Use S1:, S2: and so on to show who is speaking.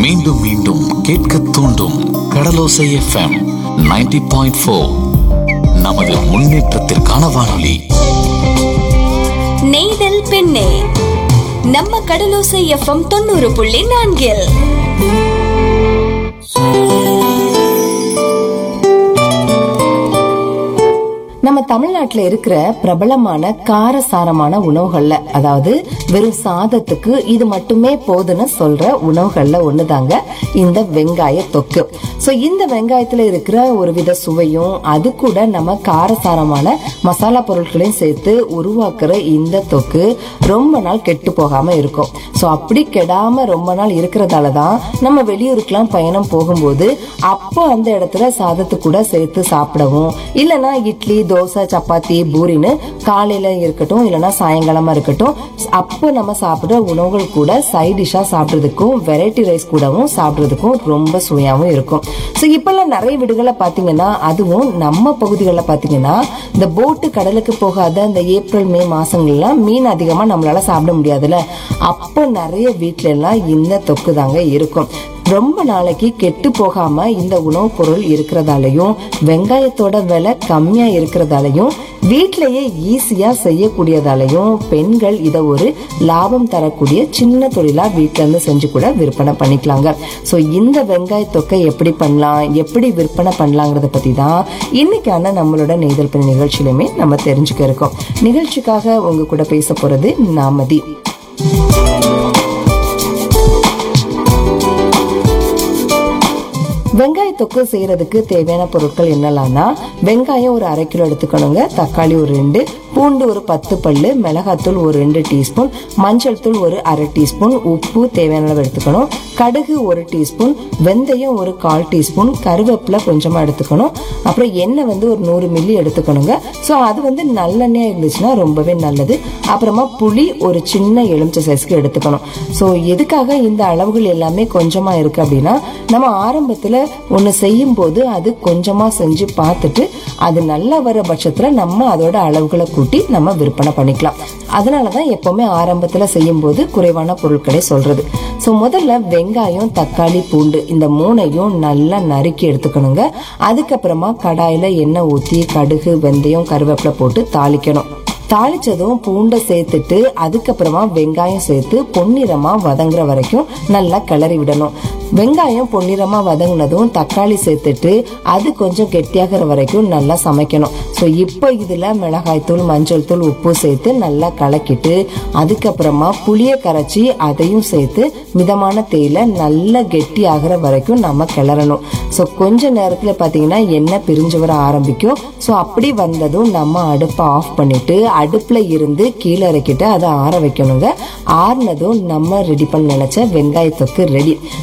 S1: மீண்டும் மீண்டும் கேட்க தூண்டும் கடலோசை எஃப்எம் 90.4 பாயிண்ட் நமது முன்னேற்றத்திற்கான வானொலி
S2: நெய்தல் பெண்ணே நம்ம கடலோசை எஃப்எம் தொண்ணூறு புள்ளி நான்கில்
S3: நம்ம தமிழ்நாட்டுல இருக்கிற பிரபலமான காரசாரமான உணவுகள்ல அதாவது வெறும் சாதத்துக்கு இது மட்டுமே போதுன்னு சொல்ற உணவுகள்ல ஒண்ணுதாங்க இந்த வெங்காய தொக்கு சோ இந்த வெங்காயத்துல இருக்கிற ஒரு வித சுவையும் அது கூட நம்ம காரசாரமான மசாலா பொருட்களையும் சேர்த்து உருவாக்குற இந்த தொக்கு ரொம்ப நாள் கெட்டு போகாம இருக்கும் சோ அப்படி கெடாம ரொம்ப நாள் இருக்கிறதால தான் நம்ம வெளியூருக்குலாம் பயணம் போகும்போது அப்போ அந்த இடத்துல சாதத்து கூட சேர்த்து சாப்பிடவும் இல்லனா இட்லி தோசை சப்பாத்தி பூரின்னு காலையில இருக்கட்டும் இல்லனா சாயங்காலமா இருக்கட்டும் அப்போ நம்ம சாப்பிடுற உணவுகள் கூட சைட் டிஷ்ஷா சாப்பிடுறதுக்கும் வெரைட்டி ரைஸ் கூடவும் சாப்பிடுறதுக்கும் ரொம்ப சுவையாவும் இருக்கும் ஸோ இப்பெல்லாம் நிறைய வீடுகளை பார்த்தீங்கன்னா அதுவும் நம்ம பகுதிகளில் பார்த்தீங்கன்னா இந்த போட்டு கடலுக்கு போகாத இந்த ஏப்ரல் மே மாசங்கள்லாம் மீன் அதிகமா நம்மளால சாப்பிட முடியாதுல்ல அப்போ நிறைய வீட்ல எல்லாம் இந்த தொக்கு தாங்க இருக்கும் ரொம்ப நாளைக்கு கெட்டு போகாம இந்த உணவுப் பொருள் இருக்கிறதாலையும் வெங்காயத்தோட விலை கம்மியா இருக்கிறதாலையும் வீட்டிலேயே ஈஸியா செய்யக்கூடியதாலையும் பெண்கள் இதை ஒரு லாபம் தரக்கூடிய சின்ன தொழிலா வீட்ல இருந்து செஞ்சு கூட விற்பனை பண்ணிக்கலாங்க சோ இந்த வெங்காய தொக்கை எப்படி பண்ணலாம் எப்படி விற்பனை பண்ணலாங்கிறத பத்தி தான் இன்னைக்கான நம்மளோட நெய்தல் பெண் நிகழ்ச்சியிலுமே நம்ம தெரிஞ்சுக்க இருக்கோம் நிகழ்ச்சிக்காக உங்க கூட பேச போறது நாமதி வெங்காய தொக்கு செய்யறதுக்கு தேவையான பொருட்கள் என்னலாம்னா வெங்காயம் ஒரு அரை கிலோ எடுத்துக்கணுங்க தக்காளி ஒரு ரெண்டு பூண்டு ஒரு பத்து பல்லு மிளகாத்தூள் ஒரு ரெண்டு டீஸ்பூன் மஞ்சள் தூள் ஒரு அரை டீஸ்பூன் உப்பு தேவையான அளவு எடுத்துக்கணும் கடுகு ஒரு டீஸ்பூன் வெந்தயம் ஒரு கால் டீஸ்பூன் கருவேப்பிலை கொஞ்சமா எடுத்துக்கணும் அப்புறம் எண்ணெய் வந்து ஒரு நூறு மில்லி எடுத்துக்கணுங்க ஸோ அது வந்து நல்லெண்ணெய் இருந்துச்சுன்னா ரொம்பவே நல்லது அப்புறமா புளி ஒரு சின்ன எலுமிச்சை சைஸ்க்கு எடுத்துக்கணும் ஸோ எதுக்காக இந்த அளவுகள் எல்லாமே கொஞ்சமா இருக்கு அப்படின்னா நம்ம ஆரம்பத்துல ஒன்று செய்யும் போது அது கொஞ்சமா செஞ்சு பார்த்துட்டு அது நல்லா வர பட்சத்துல நம்ம அதோட அளவுகளை கூட்டி நம்ம விற்பனை பண்ணிக்கலாம் அதனாலதான் எப்பவுமே ஆரம்பத்துல செய்யும் போது குறைவான பொருட்களை சொல்றது ஸோ முதல்ல வெங்காயம் தக்காளி பூண்டு இந்த மூணையும் நல்லா நறுக்கி எடுத்துக்கணுங்க அதுக்கப்புறமா கடாயில எண்ணெய் ஊற்றி கடுகு வெந்தயம் கருவேப்பிலை போட்டு தாளிக்கணும் தாளிச்சதும் பூண்டை சேர்த்துட்டு அதுக்கப்புறமா வெங்காயம் சேர்த்து பொன்னிறமா வதங்குற வரைக்கும் நல்லா கிளறி விடணும் வெங்காயம் பொன்னிறமா வதங்கினதும் தக்காளி சேர்த்துட்டு அது கொஞ்சம் கெட்டியாகிற வரைக்கும் நல்லா சமைக்கணும் ஸோ இப்போ இதில் மிளகாய்த்தூள் மஞ்சள் தூள் உப்பு சேர்த்து நல்லா கலக்கிட்டு அதுக்கப்புறமா புளியை கரைச்சி அதையும் சேர்த்து மிதமான தேயில நல்லா கெட்டி ஆகிற வரைக்கும் நம்ம கிளறணும் ஸோ கொஞ்ச நேரத்தில் பார்த்தீங்கன்னா எண்ணெய் பிரிஞ்சு வர ஆரம்பிக்கும் ஸோ அப்படி வந்ததும் நம்ம அடுப்பை ஆஃப் பண்ணிட்டு அடுப்பில் இருந்து கீழே இறக்கிட்டு அதை ஆற வைக்கணுங்க ஆறுனதும் நம்ம ரெடி பண்ண நினைச்ச வெங்காய தொக்கு ரெடி